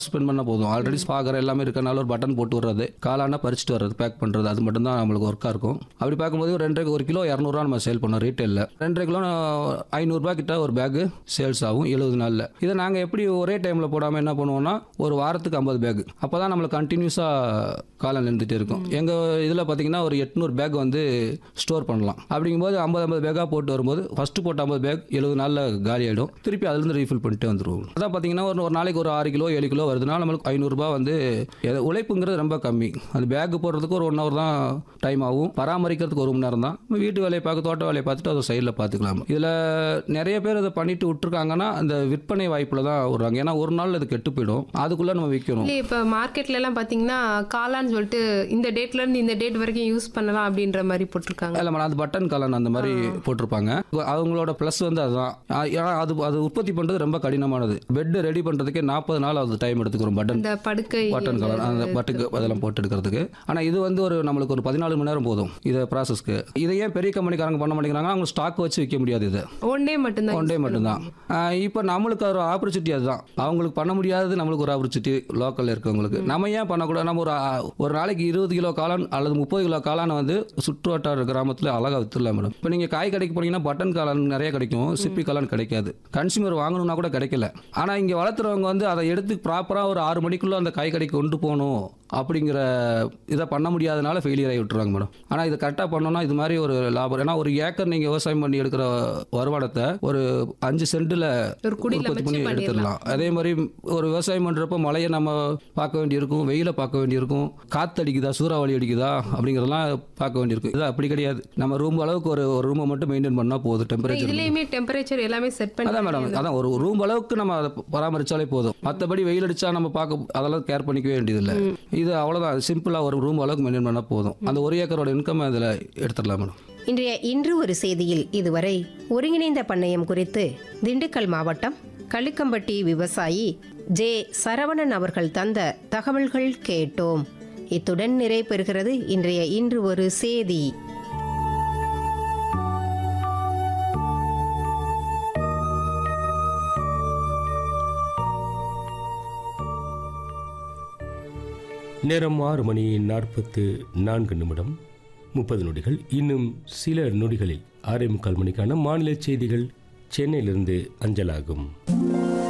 spend பண்ண போதும் already ஸ்பாகர் எல்லாமே இருக்கனால ஒரு பட்டன் போட்டு வர்றது காலானா பறிச்சுட்டு வர்றது பேக் பண்ணுறது அது மட்டும் தான் நம்மளுக்கு ஒர்க்காக இருக்கும் அப்படி பார்க்கும்போது ஒரு ரெண்டரை ஒரு கிலோ இரநூறுவா நம்ம சேல் பண்ணோம் ரீட்டெயிலில் ரெண்டரை கிலோ ஐநூறுரூபா கிட்ட ஒரு பேக்கு சேல்ஸ் ஆகும் எழுபது நாளில் இதை நாங்கள் எப்படி ஒரே டைமில் போடாமல் என்ன பண்ணுவோம்னா ஒரு வாரத்துக்கு ஐம்பது பேக் அப்போ தான் நம்மளுக்கு கண்டினியூஸாக காலம் நின்றுட்டு இருக்கும் எங்கள் இதில் பார்த்தீங்கன்னா ஒரு எட்நூறு பேக் வந்து ஸ்டோர் பண்ணலாம் அப்படிங்கும்போது ஐம்பது ஐம்பது பேக்காக போட்டு வரும்போது ஃபஸ்ட்டு போட்ட ஐம்பது பேக் எழுபது நாளில் காலி ஆகிடும் திருப்பி அதுலேருந்து ரீஃபில் பண்ணிட்டு வந்துருவோம் அதான் பார்த்தீங்கன்னா ஒரு ஒரு நாளைக்கு ஒரு ஆறு கிலோ ஏழு கிலோ வருதுன்னா நம்மளுக்கு ஐநூறுரூபா வந்து எத- உழைப்புங்கிறது ரொம்ப கம்மி அது பேக் போடுறதுக்கு ஒரு ஒன் ஹவர் தான் டைம் ஆகும் பராமரிக்கிறதுக்கு ஒரு மணி நேரம் தான் நம்ம வீட்டு வேலையை பார்க்க தோட்ட வேலையை பார்த்துட்டு அதை சைடில் பார்த்துக்கலாம் இதில் நிறைய பேர் இதை பண்ணிட்டு விட்டுருக்காங்கன்னா அந்த விற்பனை வாய்ப்பில் தான் வருவாங்க ஏன்னா ஒரு நாள் அது கெட்டு போயிடும் அதுக்குள்ளே நம்ம விற்கணும் இல்லை இப்போ மார்க்கெட்ல எல்லாம் பார்த்தீங்கன்னா காளான்னு சொல்லிட்டு இந்த டேட்ல இருந்து இந்த டேட் வரைக்கும் யூஸ் பண்ணலாம் அப்படின்ற மாதிரி போட்டிருக்காங்க இல்லை மேடம் அது பட்டன் கலன் அந்த மாதிரி போட்டிருப்பாங்க அவங்களோட ப்ளஸ் வந்து அதுதான் ஆ, ஏன்னா அது அது உற்பத்தி பண்ணுறது ரொம்ப கடினமானது பெட் ரெடி பண்ணுறதுக்கே நாற்பது நாள் அது டைம் எடுத்துக்கிறோம் பட்டன் இந்த படுக்கை பட்டன் கலர் அந்த பட்டுக்கு அதெல்லாம் போட்டு எடுக்கிறதுக்கு ஆனால் இது வந்து ஒரு நம்மளுக்கு ஒரு பதினாலு மணி நேரம் போதும் இதை ப்ராசஸ்க்கு இதை ஏன் பெரிய கம்பெனிக்காரங்க பண்ண மாட்டேங்கிறாங்க அவங்க ஸ்டாக் வச்சு விற்க முடியாது இதை ஒன் டே மட்டும்தான் ஒன் டே மட்டும்தான் இப்போ நம்மளுக்கு ஒரு ஆப்பர்ச்சுனிட்டி அதுதான் அவங்களுக்கு பண்ண முடியாதது நம்மளுக்கு ஒரு ஆப்பர்ச்சுனிட்டி லோக்கலில் இருக்கவங்களுக்கு நம்ம ஏன் பண்ணக்கூடாது நம்ம ஒரு ஆ, ஒரு நாளைக்கு இருபது கிலோ காளான் அல்லது முப்பது கிலோ காளான் வந்து சுற்று வட்டார கிராமத்தில் அழகாக வித்துடலாம் மேடம் இப்போ நீங்கள் காய் கடைக்கு போனீங்கன்னா பட்டன் காளான் நிறைய கிடைக்கும் சிப்பி காளான் கிடைக்காது கன்சியூமர் வாங்கணும்னா கூட கிடைக்கல ஆனால் இங்கே வளர்த்துறவங்க வந்து அதை எடுத்து ப்ராப்பராக ஒரு ஆறு மணிக்குள்ளே அந்த காய் கடைக்கு கொண்டு போகணும் அப்படிங்கிற இதை பண்ண முடியாதனால ஃபெயிலியர் ஆகி விட்டுறாங்க மேடம் ஆனால் இதை கரெக்டாக பண்ணோம்னா இது மாதிரி ஒரு லாபம் ஏன்னா ஒரு ஏக்கர் நீங்கள் விவசாயம் பண்ணி எடுக்கிற வருமானத்தை ஒரு அஞ்சு சென்ட்டில் ஒரு குடியில உற்பத்தி பண்ணி வச்சு எடுத்துடலாம் அதே மாதிரி ஒரு விவசாயம் பண்ணுறப்ப மழையை நம்ம பார்க்க வேண்டியிருக்கும் வெயிலை பார்க்க வேண்டியிருக்கும் காற்று அடிக்குதா சூறாவளி அடிக்குதா அப்படிங்கிறதெல்லாம் பார்க்க வேண்டியிருக்கும் இது அப்படி கிடையாது நம்ம ரூம் அளவுக்கு ஒரு ஒரு ரூமை மட்டும் மெயின்டைன் பண்ணால் போதும் டெம்பரேச்சர் இதுலயுமே டெம்பரேச்சர் எல்லாமே செட் பண்ணி அதான் மேடம் அதான் ஒரு ரூம் அளவுக்கு நம்ம அதை பராமரிச்சாலே போதும் மற்றபடி வெயில் அடிச்சா நம்ம பார்க்க அதெல்லாம் கேர் பண்ணிக்கவே வேண்டியதில்லை இது அவ்வளோதான் சிம்பிளாக ஒரு ரூம் அளவுக்கு மெயின்டைன் பண்ணால் போதும் அந்த ஒரு ஏக்கரோட இன்கம் அதில் எடுத்துடலாம் மேடம் இன்றைய இன்று ஒரு செய்தியில் இதுவரை ஒருங்கிணைந்த பண்ணையம் குறித்து திண்டுக்கல் மாவட்டம் களுக்கம்பட்டி விவசாயி ஜே சரவணன் அவர்கள் தந்த தகவல்கள் கேட்டோம் இத்துடன் நிறைவு பெறுகிறது இன்றைய இன்று ஒரு செய்தி நேரம் ஆறு மணி நாற்பத்து நான்கு நிமிடம் முப்பது நொடிகள் இன்னும் சில நொடிகளில் ஆறே முக்கால் மணிக்கான மாநில செய்திகள் சென்னையிலிருந்து அஞ்சலாகும்